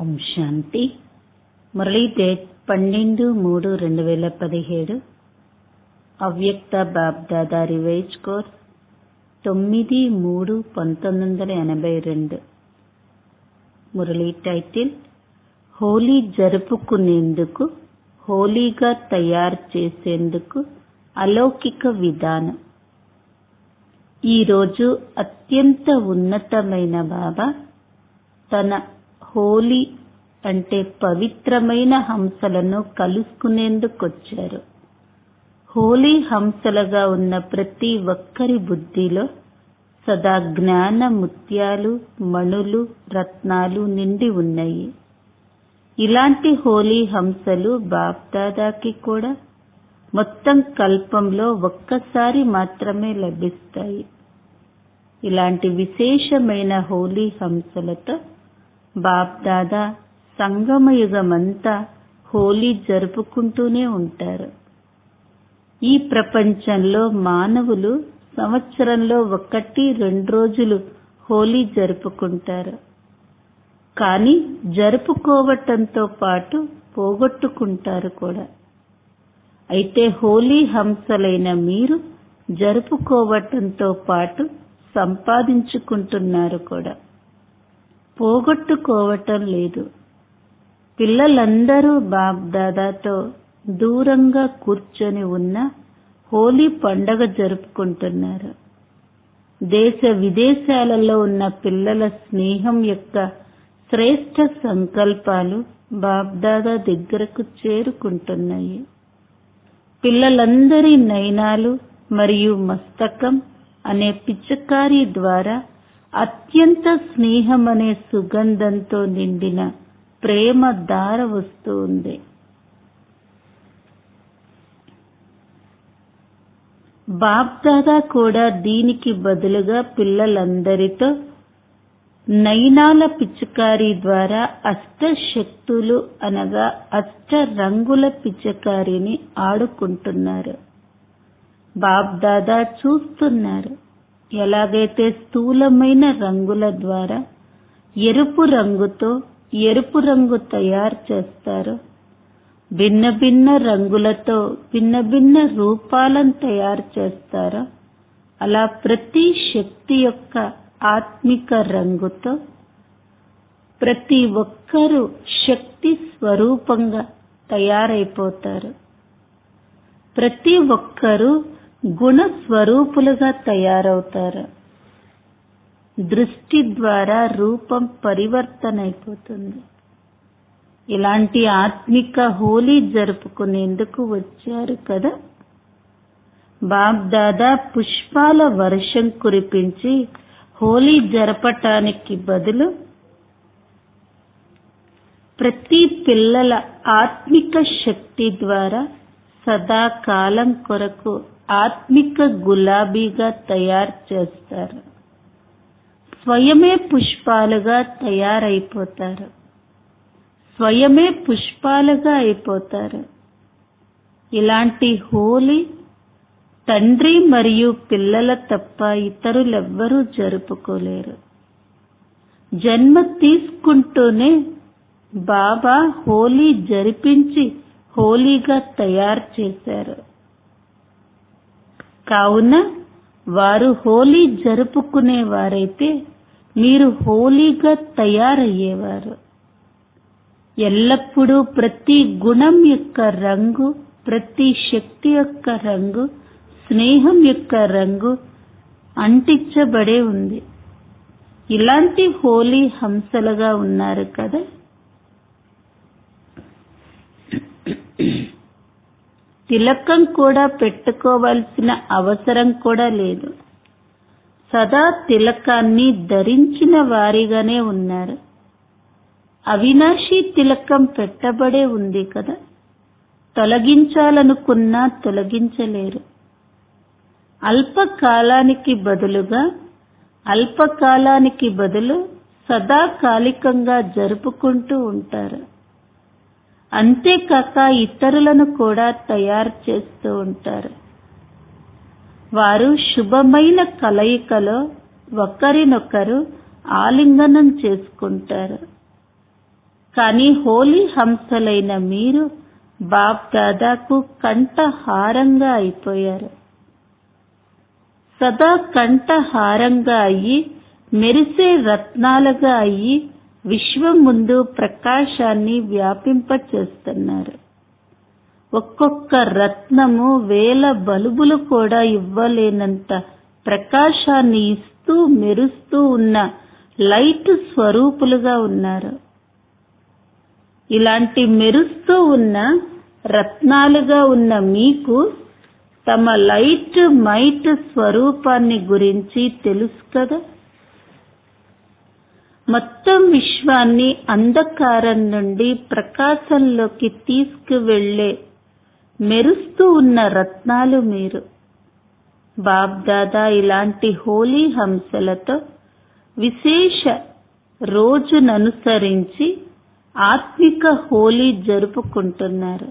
ఓం శాంతి Murali date పన్నెండు మూడు రెండు వేల పదిహేడు అవ్యక్త బాబ్దాదా రివైజ్ కోర్స్ తొమ్మిది మూడు పంతొమ్మిది వందల ఎనభై రెండు మురళీ టైటిల్ హోలీ జరుపుకునేందుకు హోలీగా తయారు చేసేందుకు అలౌకిక విధానం ఈరోజు అత్యంత ఉన్నతమైన బాబా తన హోలీ అంటే పవిత్రమైన హంసలను కలుసుకునేందుకొచ్చారు హోలీ హంసలుగా ఉన్న ప్రతి ఒక్కరి బుద్ధిలో సదా జ్ఞాన ముత్యాలు మణులు రత్నాలు నిండి ఉన్నాయి ఇలాంటి హోలీ హంసలు బాప్దాదాకి కూడా మొత్తం కల్పంలో ఒక్కసారి మాత్రమే లభిస్తాయి ఇలాంటి విశేషమైన హోలీ హంసలతో బాప్దాదా సంగమయుగమంతా హోలీ జరుపుకుంటూనే ఉంటారు ఈ ప్రపంచంలో మానవులు సంవత్సరంలో ఒకటి రెండు రోజులు హోలీ జరుపుకుంటారు కానీ జరుపుకోవటంతో పాటు పోగొట్టుకుంటారు కూడా అయితే హోలీ హంసలైన మీరు జరుపుకోవటంతో పాటు సంపాదించుకుంటున్నారు కూడా పోగొట్టుకోవటం లేదు పిల్లలందరూ బాబ్దాదాతో దూరంగా కూర్చొని ఉన్న హోలీ పండగ జరుపుకుంటున్నారు దేశ విదేశాలలో ఉన్న పిల్లల స్నేహం యొక్క శ్రేష్ట సంకల్పాలు బాబ్దాదా దగ్గరకు చేరుకుంటున్నాయి పిల్లలందరి నయనాలు మరియు మస్తకం అనే పిచ్చకారి ద్వారా అత్యంత స్నేహం అనే సుగంధంతో నిండిన ప్రేమ దార వస్తూ ఉంది బాప్దాదా కూడా దీనికి బదులుగా పిల్లలందరితో నయనాల పిచకారి ద్వారా అష్టశక్తులు అనగా అష్ట రంగుల పిచకారిని ఆడుకుంటున్నారు బాబ్దాదా చూస్తున్నారు ఎలాగైతే స్థూలమైన రంగుల ద్వారా ఎరుపు రంగుతో ఎరుపు రంగు తయారు చేస్తారో భిన్న భిన్న రంగులతో భిన్న భిన్న రూపాలను తయారు చేస్తారో అలా ప్రతి శక్తి యొక్క ఆత్మిక రంగుతో ప్రతి ఒక్కరూ శక్తి స్వరూపంగా తయారైపోతారు ప్రతి ఒక్కరూ గుణ స్వరూపులుగా తయారవుతారు దృష్టి ద్వారా రూపం పరివర్తన అయిపోతుంది ఇలాంటి ఆత్మిక హోలీ జరుపుకునేందుకు వచ్చారు కదా బాబ్దాదా పుష్పాల వర్షం కురిపించి హోలీ జరపటానికి బదులు ప్రతి పిల్లల ఆత్మిక శక్తి ద్వారా సదాకాలం కొరకు ఆత్మిక గులాబీగా తయారు చేస్తారు స్వయమే పుష్పాలుగా తయారైపోతారు స్వయమే పుష్పాలుగా అయిపోతారు ఇలాంటి హోలీ తండ్రి మరియు పిల్లల తప్ప ఇతరులెవ్వరూ జరుపుకోలేరు జన్మ తీసుకుంటూనే బాబా హోలీ జరిపించి హోలీగా తయారు చేశారు కావున వారు హోలీ జరుపుకునేవారైతే మీరు హోలీగా తయారయ్యేవారు ఎల్లప్పుడూ ప్రతి గుణం యొక్క రంగు ప్రతి శక్తి యొక్క రంగు స్నేహం యొక్క రంగు అంటించబడే ఉంది ఇలాంటి హోలీ హంసలుగా ఉన్నారు కదా తిలకం కూడా పెట్టుకోవాల్సిన అవసరం కూడా లేదు సదా తిలకాన్ని ధరించిన వారిగానే ఉన్నారు అవినాశి తిలకం పెట్టబడే ఉంది కదా తొలగించాలనుకున్నా తొలగించలేరు అల్పకాలానికి బదులుగా అల్పకాలానికి బదులు సదాకాలికంగా జరుపుకుంటూ ఉంటారు అంతేకాక ఇతరులను కూడా తయారు చేస్తూ ఉంటారు వారు శుభమైన కలయికలో ఒకరినొకరు ఆలింగనం చేసుకుంటారు కానీ హోలీ హంసలైన మీరు బాప్ దాదాకు కంఠహారంగా అయిపోయారు సదా కంఠహారంగా అయ్యి మెరిసే రత్నాలుగా అయ్యి విశ్వం ముందు ప్రకాశాన్ని వ్యాపింపచేస్తున్నారు ఒక్కొక్క రత్నము వేల బలుబులు కూడా ఇవ్వలేనంత ప్రకాశాన్ని ఇస్తూ మెరుస్తూ ఉన్న లైట్ స్వరూపులుగా ఉన్నారు ఇలాంటి మెరుస్తూ ఉన్న రత్నాలుగా ఉన్న మీకు తమ లైట్ మైట్ స్వరూపాన్ని గురించి తెలుసు కదా మొత్తం విశ్వాన్ని అంధకారం నుండి ప్రకాశంలోకి తీసుకువెళ్లే మెరుస్తూ ఉన్న రత్నాలు మీరు బాబ్దాదా ఇలాంటి హోలీ హంసలతో విశేష రోజుననుసరించి ఆత్మిక హోలీ జరుపుకుంటున్నారు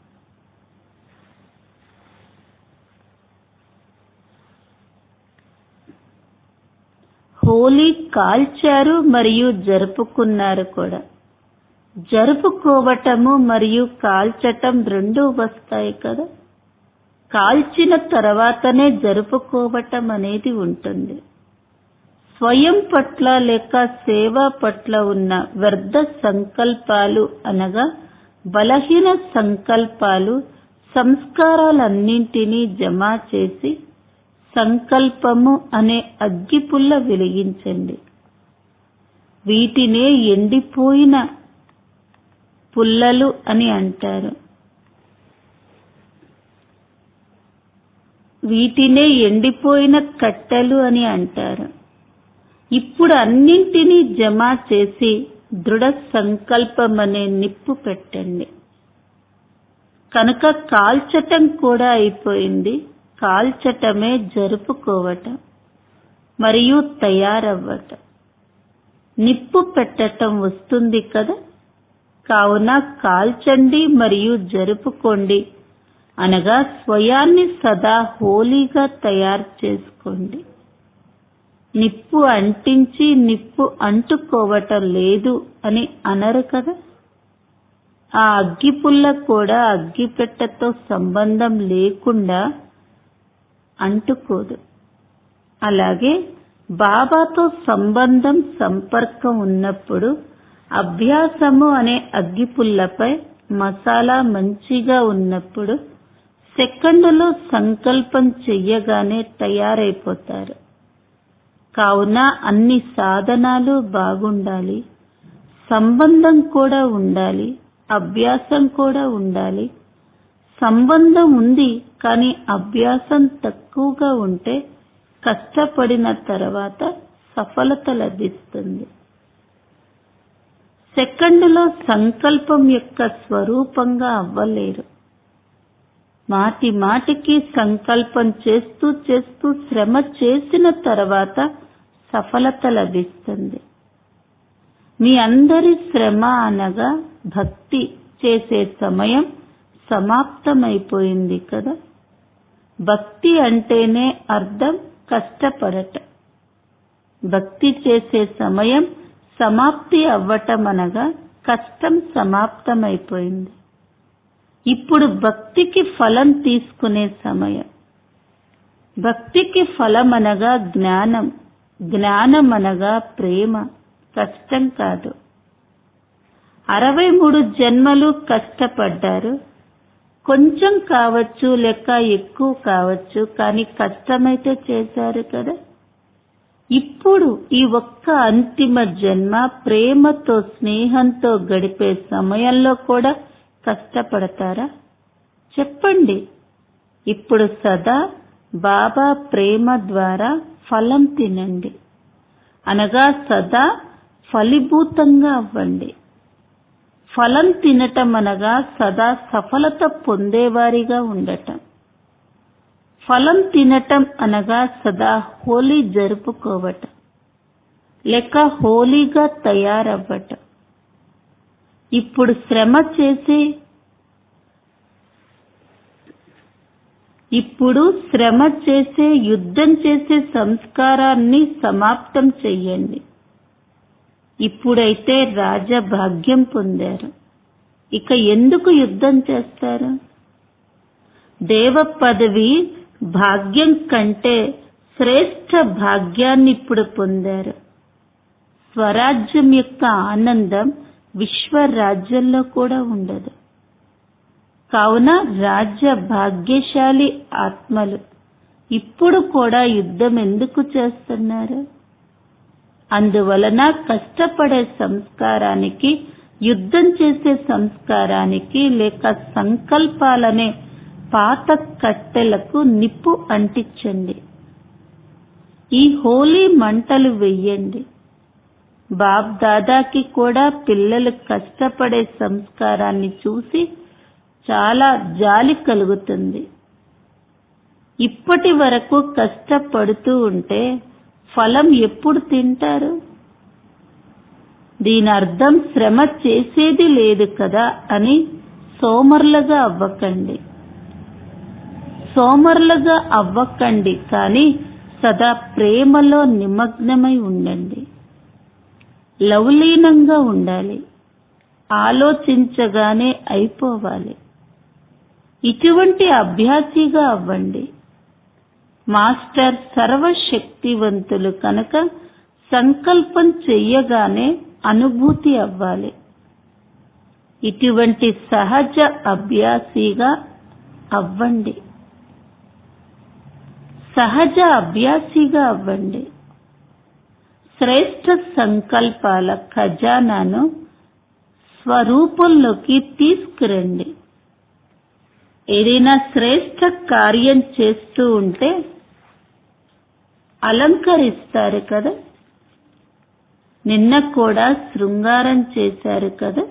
హోలీ కాల్చారు మరియు జరుపుకున్నారు కూడా జరుపుకోవటము మరియు కాల్చటం రెండూ వస్తాయి కదా కాల్చిన తర్వాతనే జరుపుకోవటం అనేది ఉంటుంది స్వయం పట్ల లేక సేవ పట్ల ఉన్న వ్యర్థ సంకల్పాలు అనగా బలహీన సంకల్పాలు సంస్కారాలన్నింటినీ జమ చేసి సంకల్పము అనే అగ్గిపుల్ల వెలిగించండి వీటినే ఎండిపోయిన పుల్లలు అని అంటారు వీటినే ఎండిపోయిన కట్టెలు అని అంటారు ఇప్పుడు అన్నింటినీ జమ చేసి దృఢ సంకల్పం అనే నిప్పు పెట్టండి కనుక కాల్చటం కూడా అయిపోయింది కాల్చటమే జరుపుకోవటం మరియు తయారవ్వటం నిప్పు పెట్టటం వస్తుంది కదా కావున కాల్చండి మరియు జరుపుకోండి అనగా స్వయాన్ని సదా హోలీగా తయారు చేసుకోండి నిప్పు అంటించి నిప్పు అంటుకోవటం లేదు అని అనరు కదా ఆ అగ్గిపుల్ల కూడా అగ్గిపెట్టెతో సంబంధం లేకుండా అంటుకోదు అలాగే బాబాతో సంబంధం సంపర్కం ఉన్నప్పుడు అభ్యాసము అనే అగ్గిపుల్లపై మసాలా మంచిగా ఉన్నప్పుడు సెకండులో సంకల్పం చెయ్యగానే తయారైపోతారు కావున అన్ని సాధనాలు బాగుండాలి సంబంధం కూడా ఉండాలి అభ్యాసం కూడా ఉండాలి సంబంధం ఉంది కానీ అభ్యాసం తక్కువగా ఉంటే కష్టపడిన తర్వాత సఫలత లభిస్తుంది సెకండులో సంకల్పం యొక్క స్వరూపంగా అవ్వలేరు మాటి మాటికి సంకల్పం చేస్తూ చేస్తూ శ్రమ చేసిన తర్వాత సఫలత లభిస్తుంది మీ అందరి శ్రమ అనగా భక్తి చేసే సమయం సమాప్తమైపోయింది కదా భక్తి అంటేనే అర్థం కష్టపడటం భక్తి చేసే సమయం సమాప్తి అవ్వటం అనగా కష్టం సమాప్తమైపోయింది ఇప్పుడు భక్తికి ఫలం తీసుకునే సమయం భక్తికి ఫలం అనగా జ్ఞానం జ్ఞానం అనగా ప్రేమ కష్టం కాదు అరవై మూడు జన్మలు కష్టపడ్డారు కొంచెం కావచ్చు లెక్క ఎక్కువ కావచ్చు కానీ కష్టమైతే చేశారు కదా ఇప్పుడు ఈ ఒక్క అంతిమ జన్మ ప్రేమతో స్నేహంతో గడిపే సమయంలో కూడా కష్టపడతారా చెప్పండి ఇప్పుడు సదా బాబా ప్రేమ ద్వారా ఫలం తినండి అనగా సదా ఫలీభూతంగా అవ్వండి ఫలం తినటం అనగా సదా సఫలత పొందేవారిగా ఉండటం ఫలం తినటం అనగా సదా హోలీ జరుపుకోవటం లేక హోలీగా తయారవ్వటం ఇప్పుడు శ్రమ చేసి ఇప్పుడు శ్రమ చేసే యుద్ధం చేసే సంస్కారాన్ని సమాప్తం చెయ్యండి ఇప్పుడైతే రాజభాగ్యం పొందారు ఇక ఎందుకు యుద్ధం చేస్తారు దేవ పదవి భాగ్యం కంటే శ్రేష్ఠ భాగ్యాన్ని ఇప్పుడు పొందారు స్వరాజ్యం యొక్క ఆనందం విశ్వరాజ్యంలో కూడా ఉండదు కావున రాజ్య భాగ్యశాలి ఆత్మలు ఇప్పుడు కూడా యుద్ధం ఎందుకు చేస్తున్నారు అందువలన కష్టపడే సంస్కారానికి యుద్ధం చేసే సంస్కారానికి లేక సంకల్పాలనే పాత కట్టెలకు నిప్పు అంటించండి ఈ హోలీ మంటలు వెయ్యండి బాబ్ దాదాకి కూడా పిల్లలు కష్టపడే సంస్కారాన్ని చూసి చాలా జాలి కలుగుతుంది ఇప్పటి వరకు కష్టపడుతూ ఉంటే ఫలం ఎప్పుడు తింటారు దీని అర్థం శ్రమ చేసేది లేదు కదా అని సోమర్లుగా అవ్వకండి సోమర్లుగా అవ్వకండి కానీ సదా ప్రేమలో నిమగ్నమై ఉండండి లవలీనంగా ఉండాలి ఆలోచించగానే అయిపోవాలి ఇటువంటి అభ్యాసిగా అవ్వండి మాస్టర్ సర్వశక్తివంతులు కనుక సంకల్పం చెయ్యగానే అనుభూతి అవ్వాలి ఇటువంటి సహజ అభ్యాసిగా అవ్వండి సహజ అభ్యాసిగా అవ్వండి శ్రేష్ఠ సంకల్పాల ఖజానాను స్వరూపంలోకి తీసుకురండి ఏదైనా శ్రేష్ఠ కార్యం చేస్తూ ఉంటే అలంకరిస్తారు కదా నిన్న కూడా శృంగారం చేశారు కదా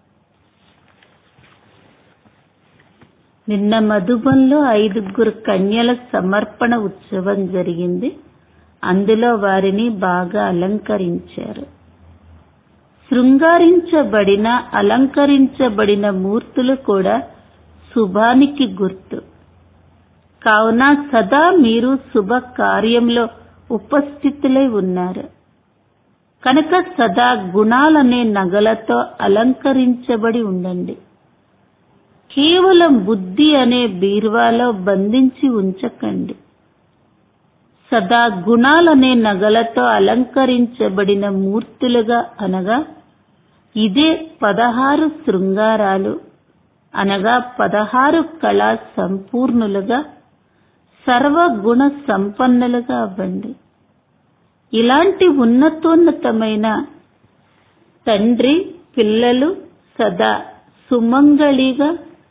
నిన్న మధుబంలో ఐదుగురు కన్యల సమర్పణ ఉత్సవం జరిగింది అందులో వారిని బాగా అలంకరించారు శృంగారించబడిన అలంకరించబడిన మూర్తులు కూడా శుభానికి గుర్తు కావున సదా మీరు శుభ కార్యంలో ఉపస్థితులై ఉన్నారు కనుక సదా గుణాలనే నగలతో అలంకరించబడి ఉండండి కేవలం బుద్ధి అనే బీర్వాలో బంధించి ఉంచకండి సదా గుణాలనే నగలతో అలంకరించబడిన మూర్తులుగా అనగా ఇదే పదహారు శృంగారాలు అనగా పదహారు కళా సంపూర్ణులుగా సర్వగుణ సంపన్నులుగా అవ్వండి ఇలాంటి ఉన్నతోన్నతమైన తండ్రి పిల్లలు సదా సుమంగళిగా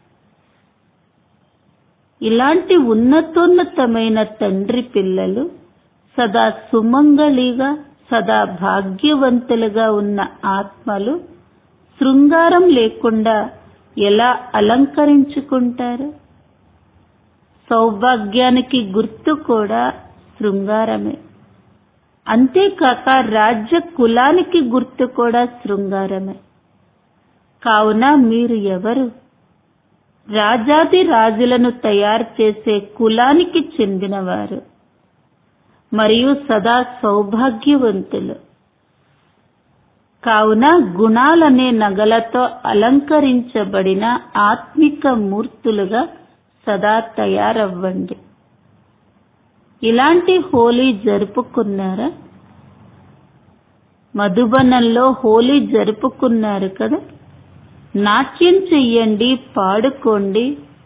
ఇలాంటి ఉన్నతోన్నతమైన తండ్రి పిల్లలు సదా సుమంగళిగా సదా భాగ్యవంతులుగా ఉన్న ఆత్మలు శృంగారం లేకుండా ఎలా అలంకరించుకుంటారు సౌభాగ్యానికి గుర్తు కూడా శృంగారమే అంతేకాక రాజ్య కులానికి గుర్తు కూడా శృంగారమే కావున మీరు ఎవరు రాజాది రాజులను తయారు చేసే కులానికి చెందినవారు మరియు సదా సౌభాగ్యవంతులు కావున గుణాలనే నగలతో అలంకరించబడిన ఆత్మిక మూర్తులుగా సదా తయారవ్వండి ఇలాంటి హోలీ జరుపుకున్నారా మధుబనంలో హోలీ జరుపుకున్నారు కదా నాట్యం చెయ్యండి పాడుకోండి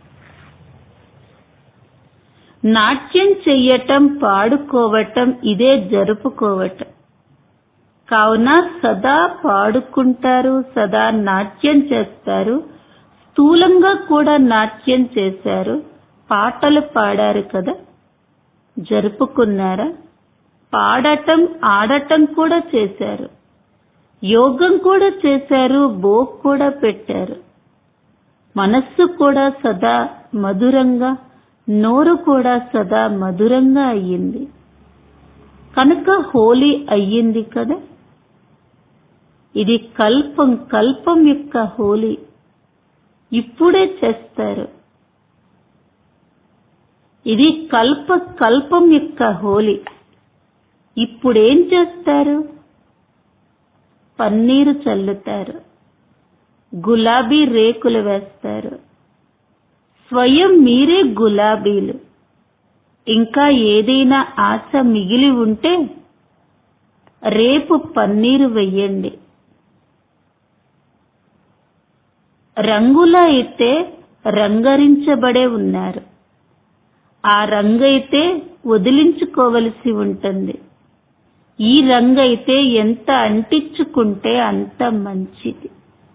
నాట్యం చెయ్యటం పాడుకోవటం ఇదే జరుపుకోవటం కావున సదా పాడుకుంటారు సదా నాట్యం చేస్తారు స్థూలంగా కూడా నాట్యం చేశారు పాటలు పాడారు కదా జరుపుకున్నారా పాడటం ఆడటం కూడా చేశారు యోగం కూడా చేశారు భోగ్ కూడా పెట్టారు మనస్సు కూడా సదా మధురంగా నోరు కూడా సదా మధురంగా అయ్యింది కనుక హోలీ అయ్యింది కదా ఇది కల్పం కల్పం యొక్క హోలీ ఇప్పుడే చేస్తారు ఇది కల్ప కల్పం యొక్క హోలీ ఇప్పుడేం చేస్తారు పన్నీరు చల్లుతారు గులాబీ రేకులు వేస్తారు స్వయం మీరే గులాబీలు ఇంకా ఏదైనా ఆశ మిగిలి ఉంటే రేపు పన్నీరు వెయ్యండి రంగుల అయితే రంగరించబడే ఉన్నారు ఆ రంగైతే వదిలించుకోవలసి ఉంటుంది ఈ రంగైతే ఎంత అంటించుకుంటే అంత మంచిది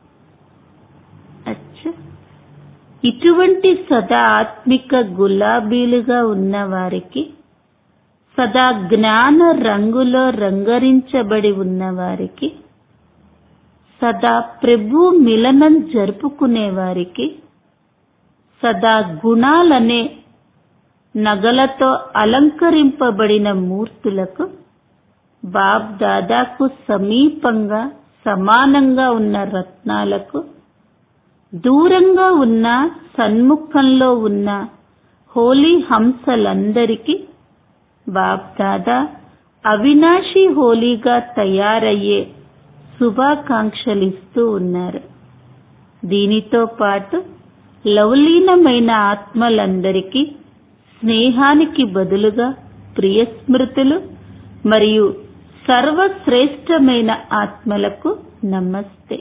అచ్చా ఇటువంటి సదా ఆత్మిక గులాబీలుగా ఉన్న వారికి సదా జ్ఞాన రంగులో రంగరించబడి ఉన్న వారికి సదా ప్రభు మిలనం జరుపుకునే వారికి సదా గుణాలనే నగలతో అలంకరింపబడిన మూర్తులకు బాబ్ దాదాకు సమీపంగా సమానంగా ఉన్న రత్నాలకు దూరంగా ఉన్న సన్ముఖంలో ఉన్న హోలీ హంసలందరికీ బాబ్ దాదా అవినాశి హోలీగా తయారయ్యే శుభాకాంక్షలిస్తూ ఉన్నారు దీనితో పాటు లవలీనమైన ఆత్మలందరికీ స్నేహానికి బదులుగా ప్రియ స్మృతులు మరియు సర్వశ్రేష్టమైన ఆత్మలకు నమస్తే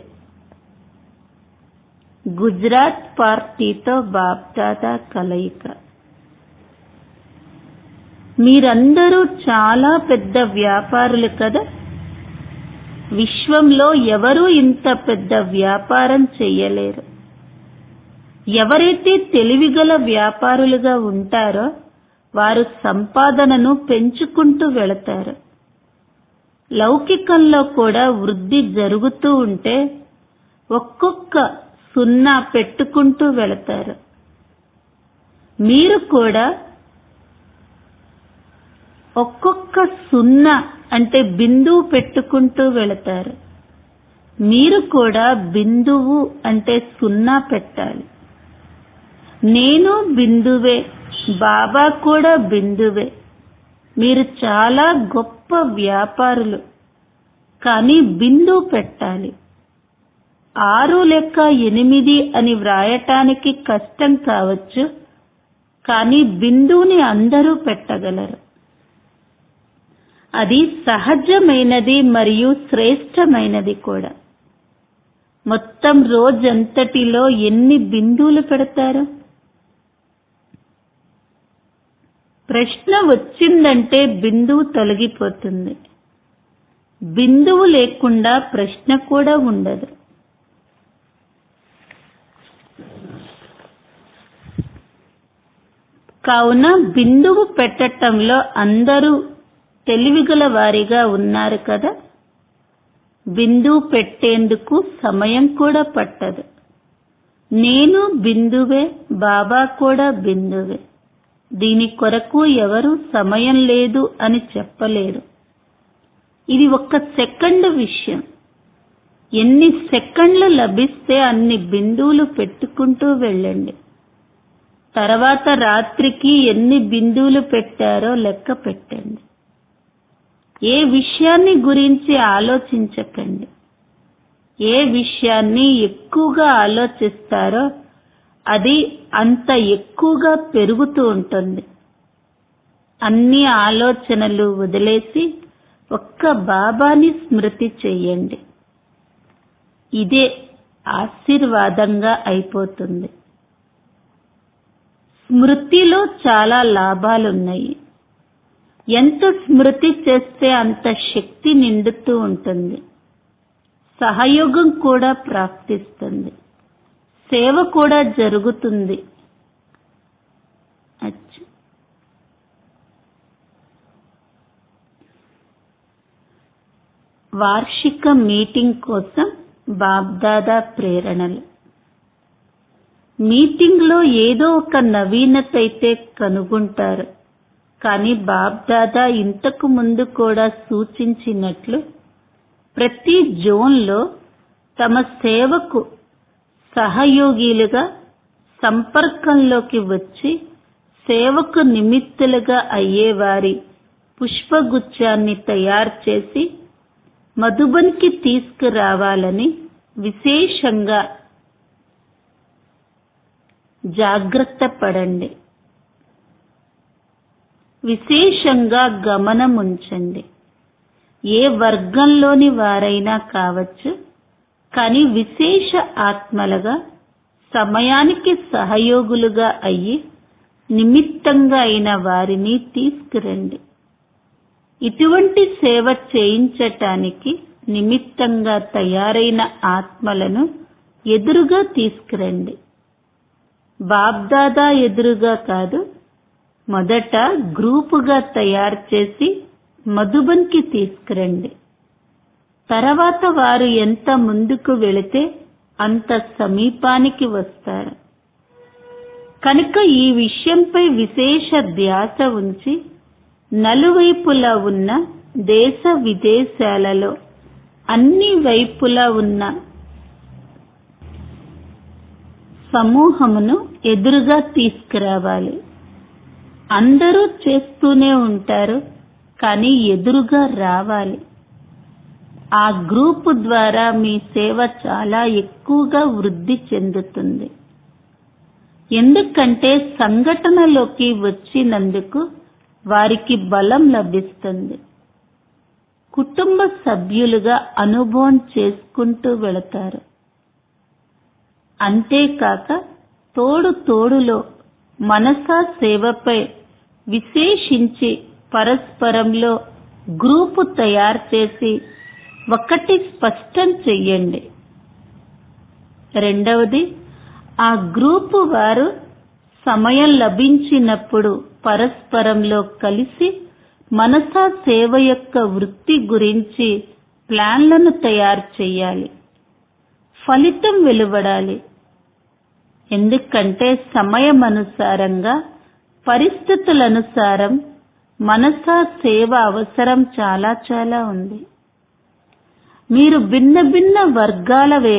గుజరాత్ పార్టీతో బాప్దాదా కలయిక మీరందరూ చాలా పెద్ద వ్యాపారులు కదా విశ్వంలో ఎవరూ ఇంత పెద్ద వ్యాపారం చెయ్యలేరు ఎవరైతే తెలివిగల వ్యాపారులుగా ఉంటారో వారు సంపాదనను పెంచుకుంటూ వెళతారు లౌకికంలో కూడా వృద్ధి జరుగుతూ ఉంటే ఒక్కొక్క సున్నా పెట్టుకుంటూ వెళతారు మీరు కూడా ఒక్కొక్క సున్నా అంటే బిందువు పెట్టుకుంటూ వెళతారు మీరు కూడా బిందువు అంటే సున్నా పెట్టాలి నేను బిందువే బాబా కూడా బిందువే మీరు చాలా గొప్ప వ్యాపారులు కానీ బిందువు పెట్టాలి ఆరు లెక్క ఎనిమిది అని వ్రాయటానికి కష్టం కావచ్చు కానీ బిందువుని అందరూ పెట్టగలరు అది సహజమైనది మరియు శ్రేష్టమైనది కూడా మొత్తం రోజంతటిలో ఎన్ని బిందువులు పెడతారు ప్రశ్న వచ్చిందంటే బిందువు తొలగిపోతుంది బిందువు లేకుండా ప్రశ్న కూడా ఉండదు కావున బిందువు పెట్టటంలో అందరూ తెలివిగల వారిగా ఉన్నారు కదా బిందువు పెట్టేందుకు సమయం కూడా పట్టదు నేను బిందువే బాబా కూడా బిందువే దీని కొరకు ఎవరు సమయం లేదు అని చెప్పలేరు ఇది ఒక్క సెకండ్ విషయం ఎన్ని సెకండ్లు లభిస్తే అన్ని బిందువులు పెట్టుకుంటూ వెళ్ళండి తర్వాత రాత్రికి ఎన్ని బిందువులు పెట్టారో లెక్క పెట్టండి ఏ విషయాన్ని గురించి ఆలోచించకండి ఏ విషయాన్ని ఎక్కువగా ఆలోచిస్తారో అది అంత ఎక్కువగా పెరుగుతూ ఉంటుంది అన్ని ఆలోచనలు వదిలేసి ఒక్క బాబాని స్మృతి చెయ్యండి ఇదే ఆశీర్వాదంగా అయిపోతుంది స్మృతిలో చాలా లాభాలున్నాయి ఎంత స్మృతి చేస్తే అంత శక్తి నిండుతూ ఉంటుంది సహయోగం కూడా ప్రాప్తిస్తుంది సేవ కూడా జరుగుతుంది అచ్చా వార్షిక మీటింగ్ కోసం బాబ్దాదా ప్రేరణలు మీటింగ్ లో ఏదో ఒక నవీనత అయితే కనుగొంటారు కానీ బాబ్దాదా ఇంతకు ముందు కూడా సూచించినట్లు ప్రతి జోన్లో తమ సేవకు సహయోగిలుగా సంపర్కంలోకి వచ్చి సేవకు నిమిత్తులుగా అయ్యేవారి పుష్పగుచ్చాన్ని తయారు చేసి మధుబన్కి తీసుకురావాలని విశేషంగా జాగ్రత్త పడండి విశేషంగా గమనం ఉంచండి ఏ వర్గంలోని వారైనా కావచ్చు కానీ విశేష ఆత్మలుగా సమయానికి సహయోగులుగా అయ్యి నిమిత్తంగా అయిన వారిని తీసుకురండి ఇటువంటి సేవ చేయించటానికి నిమిత్తంగా తయారైన ఆత్మలను ఎదురుగా తీసుకురండి బాబ్దాదా ఎదురుగా కాదు మొదట గ్రూపుగా తయారు చేసి మధుబన్కి తీసుకురండి తర్వాత వారు ఎంత ముందుకు వెళితే అంత సమీపానికి వస్తారు కనుక ఈ విషయంపై విశేష ధ్యాస ఉంచి నలువైపులా ఉన్న దేశ విదేశాలలో అన్ని వైపులా ఉన్న సమూహమును ఎదురుగా తీసుకురావాలి అందరూ చేస్తూనే ఉంటారు కానీ ఎదురుగా రావాలి ఆ గ్రూపు ద్వారా మీ సేవ చాలా ఎక్కువగా వృద్ధి చెందుతుంది ఎందుకంటే సంఘటనలోకి వచ్చినందుకు వారికి బలం లభిస్తుంది కుటుంబ సభ్యులుగా అనుభవం చేసుకుంటూ వెళతారు అంతేకాక తోడు తోడులో మనసా సేవపై విశేషించి పరస్పరంలో గ్రూపు తయారు చేసి ఒకటి స్పష్టం చెయ్యండి రెండవది ఆ గ్రూపు వారు సమయం లభించినప్పుడు పరస్పరంలో కలిసి మనసా సేవ యొక్క వృత్తి గురించి ప్లాన్లను తయారు చేయాలి ఫలితం వెలువడాలి ఎందుకంటే సమయమనుసారంగా పరిస్థితులనుసారం మనసా సేవ అవసరం చాలా చాలా ఉంది మీరు భిన్న భిన్న వర్గాలవే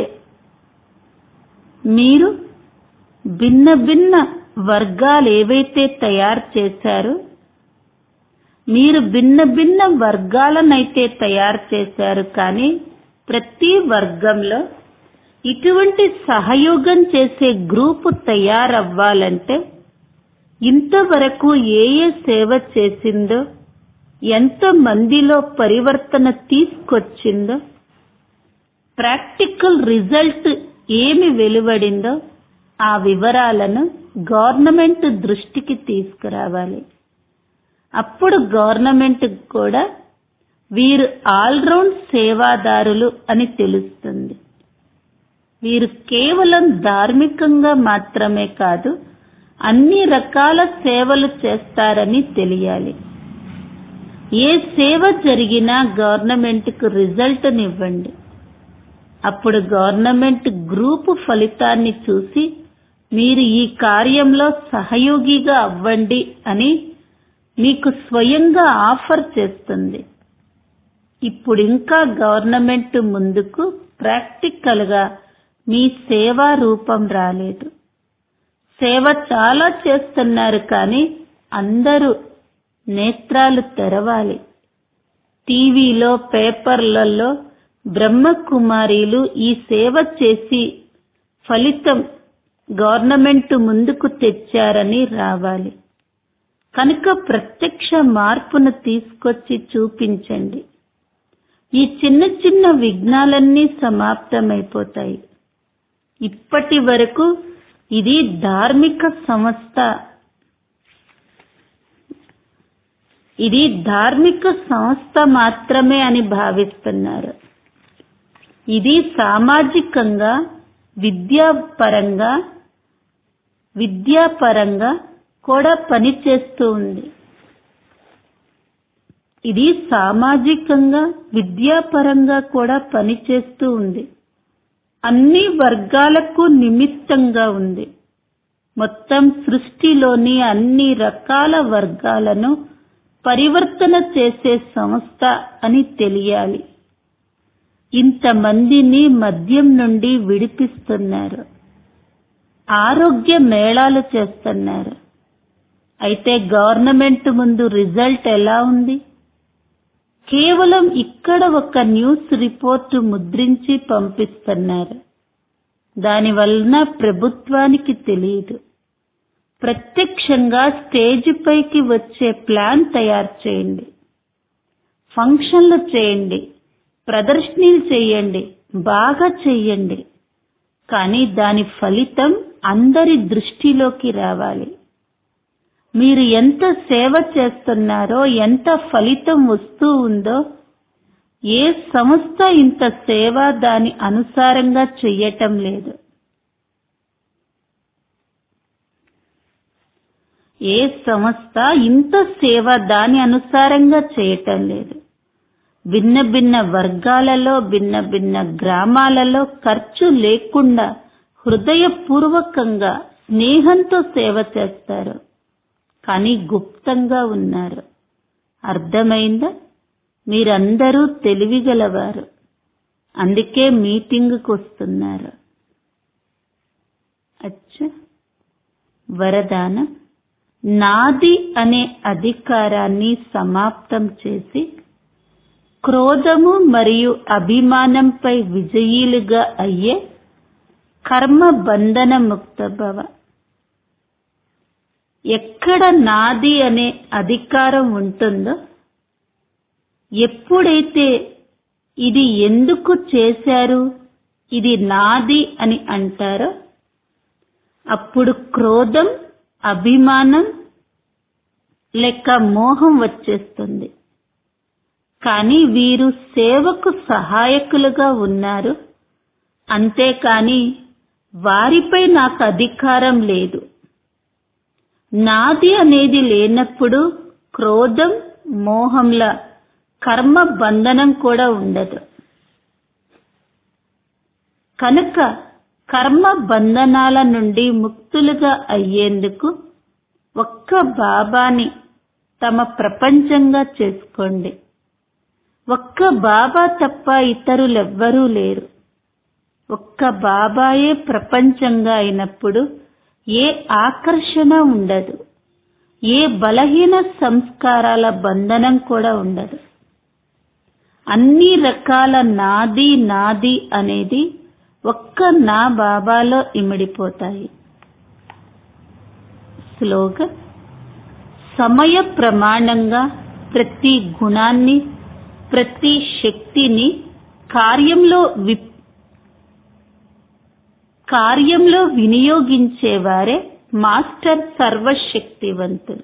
మీరు భిన్న భిన్న వర్గాలు ఏవైతే తయారు చేశారో మీరు భిన్న భిన్న వర్గాలనైతే తయారు చేశారు కానీ ప్రతి వర్గంలో ఇటువంటి సహయోగం చేసే గ్రూపు తయారవ్వాలంటే ఇంతవరకు ఏ ఏ సేవ చేసిందో ఎంత మందిలో పరివర్తన తీసుకొచ్చిందో ప్రాక్టికల్ రిజల్ట్ ఏమి వెలువడిందో ఆ వివరాలను గవర్నమెంట్ దృష్టికి తీసుకురావాలి అప్పుడు గవర్నమెంట్ కూడా వీరు ఆల్రౌండ్ సేవాదారులు అని తెలుస్తుంది వీరు కేవలం ధార్మికంగా మాత్రమే కాదు అన్ని రకాల సేవలు చేస్తారని తెలియాలి ఏ సేవ జరిగినా గవర్నమెంట్కు రిజల్ట్నివ్వండి అప్పుడు గవర్నమెంట్ గ్రూపు ఫలితాన్ని చూసి మీరు ఈ కార్యంలో సహయోగిగా అవ్వండి అని మీకు స్వయంగా ఆఫర్ చేస్తుంది ఇప్పుడు ఇంకా గవర్నమెంట్ ముందుకు ప్రాక్టికల్ గా మీ సేవా రూపం రాలేదు సేవ చాలా చేస్తున్నారు కానీ అందరూ నేత్రాలు తెరవాలి టీవీలో పేపర్లలో బ్రహ్మకుమారీలు ఈ సేవ చేసి ఫలితం గవర్నమెంట్ ముందుకు తెచ్చారని రావాలి కనుక ప్రత్యక్ష మార్పును తీసుకొచ్చి చూపించండి ఈ చిన్న చిన్న విఘ్నాలన్నీ సమాప్తమైపోతాయి ఇప్పటి వరకు ఇది ధార్మిక సంస్థ ఇది ధార్మిక సంస్థ మాత్రమే అని భావిస్తున్నారు ఇది సామాజికంగా విద్యాపరంగా విద్యాపరంగా కూడా పనిచేస్తూ ఉంది ఇది సామాజికంగా విద్యాపరంగా కూడా పనిచేస్తూ ఉంది అన్ని వర్గాలకు నిమిత్తంగా ఉంది మొత్తం సృష్టిలోని అన్ని రకాల వర్గాలను పరివర్తన చేసే సంస్థ అని తెలియాలి ఇంతమందిని మద్యం నుండి విడిపిస్తున్నారు ఆరోగ్య మేళాలు చేస్తున్నారు అయితే గవర్నమెంట్ ముందు రిజల్ట్ ఎలా ఉంది కేవలం ఇక్కడ ఒక న్యూస్ రిపోర్టు ముద్రించి పంపిస్తున్నారు దాని వలన ప్రభుత్వానికి తెలియదు ప్రత్యక్షంగా స్టేజ్ పైకి వచ్చే ప్లాన్ తయారు చేయండి ఫంక్షన్లు చేయండి ప్రదర్శనలు చేయండి బాగా చెయ్యండి కానీ దాని ఫలితం అందరి దృష్టిలోకి రావాలి మీరు ఎంత సేవ చేస్తున్నారో ఎంత ఫలితం వస్తూ ఉందో ఏ సంస్థ ఇంత సేవ దాని అనుసారంగా చెయ్యటం లేదు ఏ సంస్థ ఇంత సేవ దాని అనుసారంగా చేయటం లేదు భిన్న భిన్న వర్గాలలో భిన్న భిన్న గ్రామాలలో ఖర్చు లేకుండా హృదయపూర్వకంగా స్నేహంతో సేవ చేస్తారు కానీ గుప్తంగా ఉన్నారు అర్థమైందా మీరందరూ తెలివిగలవారు అందుకే మీటింగుకు వస్తున్నారు అచ్చ వరదానం నాది అనే అధికారాన్ని సమాప్తం చేసి క్రోధము మరియు అభిమానంపై విజయీలుగా అయ్యే కర్మ బంధన ముక్త భవ ఎక్కడ నాది అనే అధికారం ఉంటుందో ఎప్పుడైతే ఇది ఎందుకు చేశారు ఇది నాది అని అంటారో అప్పుడు క్రోధం అభిమానం లెక్క మోహం వచ్చేస్తుంది కానీ వీరు సేవకు సహాయకులుగా ఉన్నారు అంతేకాని వారిపై నాకు అధికారం లేదు నాది అనేది లేనప్పుడు క్రోధం మోహంల కర్మ బంధనం కూడా ఉండదు కనుక కర్మ బంధనాల నుండి ముక్తులుగా అయ్యేందుకు ఒక్క బాబాని తమ ప్రపంచంగా చేసుకోండి ఒక్క బాబా తప్ప ఇతరులెవ్వరూ లేరు ఒక్క బాబాయే ప్రపంచంగా అయినప్పుడు ఏ ఆకర్షణ ఉండదు ఏ బలహీన సంస్కారాల బంధనం కూడా ఉండదు అన్ని రకాల నాది నాది అనేది ఒక్క నా బాబాలో ఇమిడిపోతాయి స్లోగన్ సమయ ప్రమాణంగా ప్రతి గుణాన్ని ప్రతి శక్తిని కార్యంలో వి కార్యంలో వినియోగించేవారే మాస్టర్ సర్వశక్తివంతులు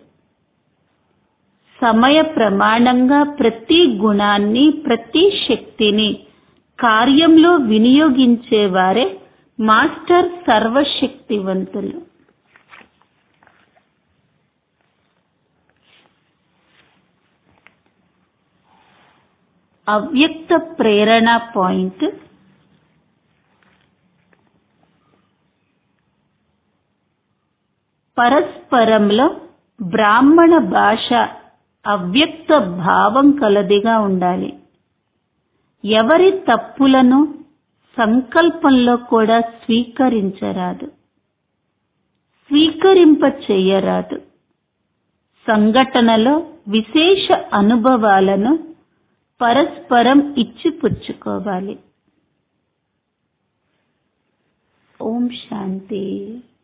సమయ ప్రమాణంగా ప్రతి గుణాన్ని ప్రతి శక్తిని కార్యంలో వినియోగించేవారే మాస్టర్ సర్వశక్తివంతులు అవ్యక్త ప్రేరణ పాయింట్ పరస్పరంలో బ్రాహ్మణ భాష అవ్యక్త భావం కలదిగా ఉండాలి ఎవరి తప్పులను సంకల్పంలో కూడా స్వీకరించరాదు స్వీకరింప చెయ్యరాదు సంఘటనలో విశేష అనుభవాలను పరస్పరం ఇచ్చిపుచ్చుకోవాలి ఓం శాంతి